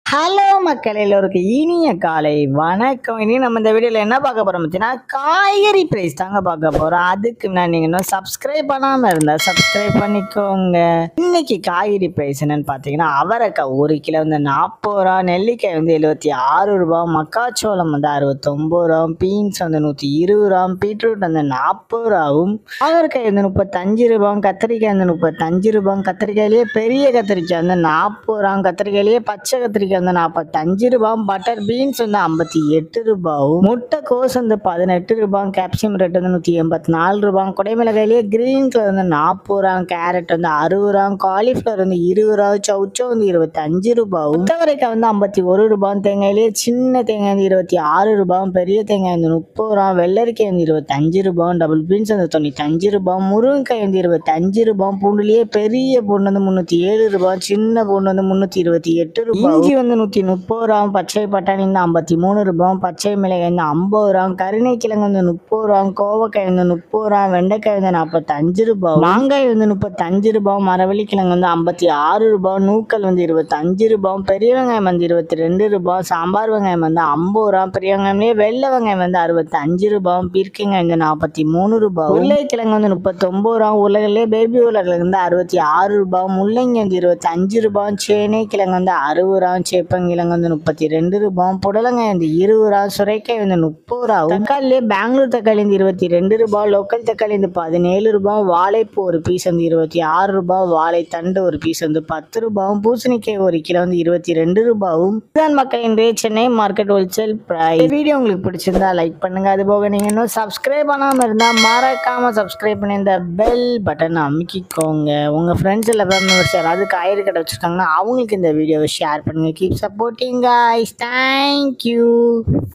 hello மக்கள் எல்லோருக்கும் இனிய காலை வணக்கம் இனி நம்ம இந்த வீடியோவில் என்ன பார்க்க போகிறோம் பார்த்தீங்கன்னா காய்கறி ப்ரைஸ் தாங்க பார்க்க போகிறோம் அதுக்கு முன்னாடி நீங்கள் இன்னும் சப்ஸ்கிரைப் பண்ணாமல் இருந்தால் சப்ஸ்கிரைப் பண்ணிக்கோங்க இன்னைக்கு காய்கறி ப்ரைஸ் என்னன்னு பார்த்தீங்கன்னா அவரைக்காய் ஒரு கிலோ வந்து நாற்பது ரூபா நெல்லிக்காய் வந்து எழுபத்தி ஆறு ரூபா மக்காச்சோளம் வந்து அறுபத்தொம்பது ரூபா பீன்ஸ் வந்து நூற்றி இருபது ரூபா பீட்ரூட் வந்து நாற்பது ரூபாவும் அவரைக்காய் வந்து முப்பத்தஞ்சு ரூபாயும் கத்திரிக்காய் வந்து முப்பத்தஞ்சு ரூபாயும் கத்திரிக்காயிலேயே பெரிய கத்திரிக்காய் வந்து நாற்பது ரூபாயும் கத்திரிக்காயிலேயே பச்சை கத்திரிக்காய் வந்து நாற்பத்தஞ்சு ரூபாயும் பட்டர் பீன்ஸ் வந்து ஐம்பத்தி எட்டு ரூபாயும் முட்டைக்கோஸ் வந்து பதினெட்டு ரூபாயும் கேப்சியம் ரேட் வந்து நூற்றி எண்பத்தி நாலு ரூபாயும் குடைமிளகாயிலேயே கிரீன் கலர் வந்து நாற்பது ரூபாயும் கேரட் வந்து அறுபது ரூபாயும் காலிஃப்ளவர் வந்து இருபது ரூபாயும் சவுச்சோ வந்து இருபத்தஞ்சு ரூபாயும் முத்தவரைக்காய் வந்து ஐம்பத்தி ஒரு ரூபாயும் தேங்காயிலேயே சின்ன தேங்காய் வந்து இருபத்தி ஆறு ரூபாயும் பெரிய தேங்காய் வந்து முப்பது ரூபா வெள்ளரிக்காய் வந்து இருபத்தஞ்சு ரூபாயும் டபுள் பீன்ஸ் வந்து தொண்ணூத்தஞ்சு ரூபாயும் முருங்கைக்காய் வந்து இருபத்தஞ்சு ரூபாயும் பூண்டுலேயே பெரிய பூண்டு வந்து முந்நூற்றி ஏழு ரூபாய் சின்ன பூண்டு வந்து முந்நூற்றி இருபத்தி எட்டு ரூபாய் இஞ்சி வந்து நூற்றி முப்பது ரூபாயும் பச்சை பட்டாணி வந்து ஐம்பத்தி மூணு ரூபாயும் பச்சை மிளகாய் வந்து ஐம்பது ரூபாயும் கருணைக்கிழங்கு வந்து முப்பது ரூபாயும் கோவக்காய் வந்து முப்பது ரூபாயும் வெண்டைக்காய் வந்து நாற்பத்தஞ்சு ரூபாய் மாங்காய் வந்து முப்பத்தஞ்சு ரூபாயும் மரவள்ளிக்கிழங்கு வந்து ஐம்பத்தி ஆறு ரூபாய் நூக்கல் வந்து இருபத்தஞ்சு ரூபாயும் பெரிய வெங்காயம் வந்து இருபத்தி ரெண்டு ரூபாய் சாம்பார் வெங்காயம் வந்து ஐம்பது ரூபா பெரிய வெங்காயம்லேயே வெள்ளை வெங்காயம் வந்து அறுபத்தஞ்சு ரூபாயும் பீர்க்கங்காய் வந்து நாற்பத்தி மூணு ரூபாய் உருளைக்கிழங்கு வந்து முப்பத்தொம்பது ரூபா உருளைகளே பேபி உருளைக்கிழங்கு வந்து அறுபத்தி ஆறு ரூபாய் முள்ளங்கி வந்து இருபத்தஞ்சு ரூபாய் சேனை கிழங்கு வந்து அறுபது ரூபா சேப்பங்கிழங்கு வந்து முப்பத்தி ரெண்டு ரூபாய் புடலங்காய் வந்து இருபது ரூபா சுரைக்காய் வந்து முப்பது ரூபா தக்காளிலே பெங்களூர் தக்காளி வந்து இருபத்தி ரெண்டு ரூபாய் லோக்கல் தக்காளி வந்து பதினேழு ரூபாய் வாழைப்பூ ஒரு பீஸ் வந்து இருபத்தி ஆறு ரூபாய் வாழைத்தண்டு ஒரு பீஸ் வந்து பத்து ரூபாயும் பூசணிக்காய் ஒரு கிலோ வந்து இருபத்தி ரெண்டு ரூபாயும் இதுதான் மக்கள் இன்றைய Chennai market wholesale price video உங்களுக்கு பிடிச்சிருந்தா லைக் பண்ணுங்க அது போக நீங்க இன்னும் சப்ஸ்கிரைப் பண்ணாம இருந்தா மறக்காம சப்ஸ்கிரைப் பண்ணி இந்த பெல் பட்டன் அமுக்கிக்கோங்க உங்க ஃப்ரெண்ட்ஸ் இல்லை மெம்பர்ஸ் யாராவது காய்கறி கடை வச்சிருக்காங்கன்னா அவங்களுக்கு இந்த வீடியோவை ஷேர் பண்ணுங்க கீப் சப்போர்ட்டிங் guys தேங்க்யூ